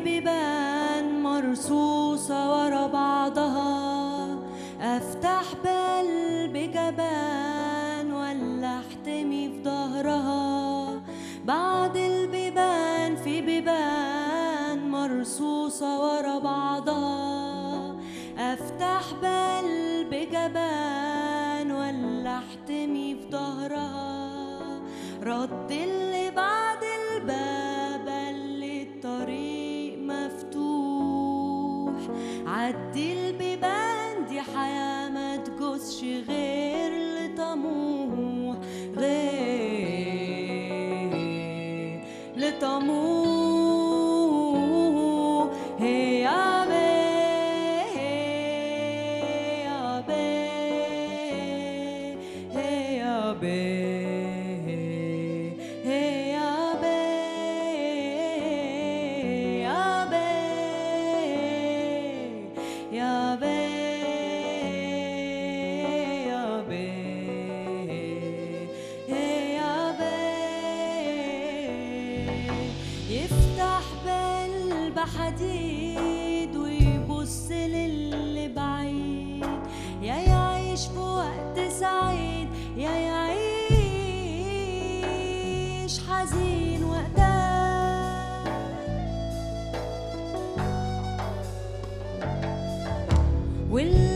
بيبان مرصوصة ورا بعضها أفتح بقلب جبان ولا أحتمي في ظهرها بعد البيبان في بيبان مرصوصة ورا بعضها أفتح بقلب جبان ولا أحتمي في ظهرها رد اللي بعد الباب اللي الطريق مفتوح عدي البيبان دي حياة ما تجوزش غير لطموح غير لطموح هي يا بيه يا بيه هي يا بيه هي يا بيه يا بيه يا بيه يا بيه يا بيه يفتح بقلب حديد ويبص للي بعيد يا يعيش في وقت سعيد يا يعيش حزين وقتها واللي